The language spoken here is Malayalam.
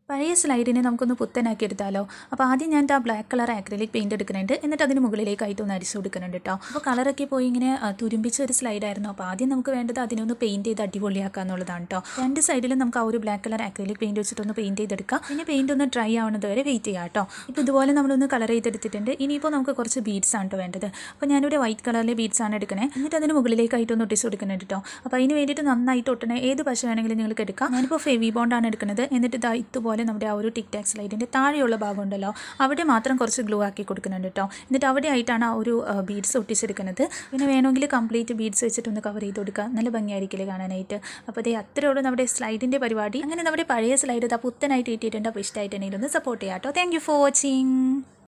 പഴയ സ്ലൈഡിനെ നമുക്കൊന്ന് പുത്തനാക്കി എടുത്താലോ അപ്പോൾ ആദ്യം ഞാൻ ആ ബ്ലാക്ക് കളർ ആക്രിലിക് പെയിൻറ് എടുക്കുന്നുണ്ട് എന്നിട്ട് അതിന് മുകളിലേക്കായിട്ട് ഒന്ന് അരിച്ചു കൊടുക്കുന്നുണ്ട് കേട്ടോ അപ്പോൾ കളറൊക്കെ പോയി ഇങ്ങനെ ആ, തുരുമ്പിച്ച ഒരു സ്ലൈഡായിരുന്നു അപ്പോൾ ആദ്യം നമുക്ക് വേണ്ടത് അതിനൊന്ന് പെയിൻറ് ചെയ്ത് അടിപൊളിയാക്കുക എന്നുള്ളതാണ് കേട്ടോ രണ്ട് സൈഡിലും നമുക്ക് ആ ഒരു ബ്ലാക്ക് കളർ ആക്രിലിക് പെയിൻറ് വെച്ചിട്ടൊന്ന് പെയിൻറ് ചെയ്തെടുക്കാം പിന്നെ പെയിൻറ് ഒന്ന് ഡ്രൈ ആവുന്നത് വരെ വെയിറ്റ് ചെയ്യാം കേട്ടോ ഇപ്പോൾ ഇതുപോലെ നമ്മളൊന്ന് കളർ ചെയ്തെടുത്തിട്ടുണ്ട് ഇനിയിപ്പോൾ നമുക്ക് കുറച്ച് ബീഡ്സ് ആണ് കേട്ടോ വേണ്ടത് അപ്പോൾ ഞാനൊരു വൈറ്റ് കളറിലെ ബീഡ്സ് ആണ് എടുക്കണേ എന്നിട്ട് അതിന് മുകളിലേക്കായിട്ട് ഒന്ന് ഒട്ടിച്ച് കൊടുക്കുന്നുണ്ട് കേട്ടോ അപ്പോൾ അതിന് വേണ്ടിയിട്ട് നന്നായിട്ട് ഒട്ടണേ ഏത് പശ വേണമെങ്കിലും നിങ്ങൾക്ക് എടുക്കാം ഞാനിപ്പോൾ ഫെവി ബോണ്ടാണ് എടുക്കുന്നത് എന്നിട്ട് ഇതാ ഇതുപോലെ നമ്മുടെ ആ ഒരു ടിക് ടാക് സ്ലൈഡിൻ്റെ താഴെയുള്ള ഭാഗം ഉണ്ടല്ലോ അവിടെ മാത്രം കുറച്ച് ഗ്ലൂ ആക്കി കൊടുക്കുന്നുണ്ട് കേട്ടോ എന്നിട്ട് അവിടെ ആയിട്ടാണ് ആ ഒരു ബീഡ്സ് ഒട്ടിച്ചെടുക്കുന്നത് പിന്നെ വേണമെങ്കിൽ കംപ്ലീറ്റ് ബീഡ്സ് വെച്ചിട്ടൊന്ന് കവർ ചെയ്ത് കൊടുക്കുക നല്ല ഭംഗിയായിരിക്കില്ലേ കാണാനായിട്ട് അപ്പോൾ അതേ അത്രേ ഉള്ളൂ നമ്മുടെ സ്ലൈഡിൻ്റെ പരിപാടി അങ്ങനെ നമ്മുടെ പഴയ സ്ലൈഡ് ഇതാ പുത്തനായിട്ട് ഇട്ടിട്ടുണ്ട് അപ്പോൾ ഇഷ്ടമായിട്ടുണ്ടെങ്കിൽ ഒന്ന് സപ്പോർട്ട് ചെയ്യാം കേട്ടോ താങ്ക് യു ഫോർ വാച്ചിങ്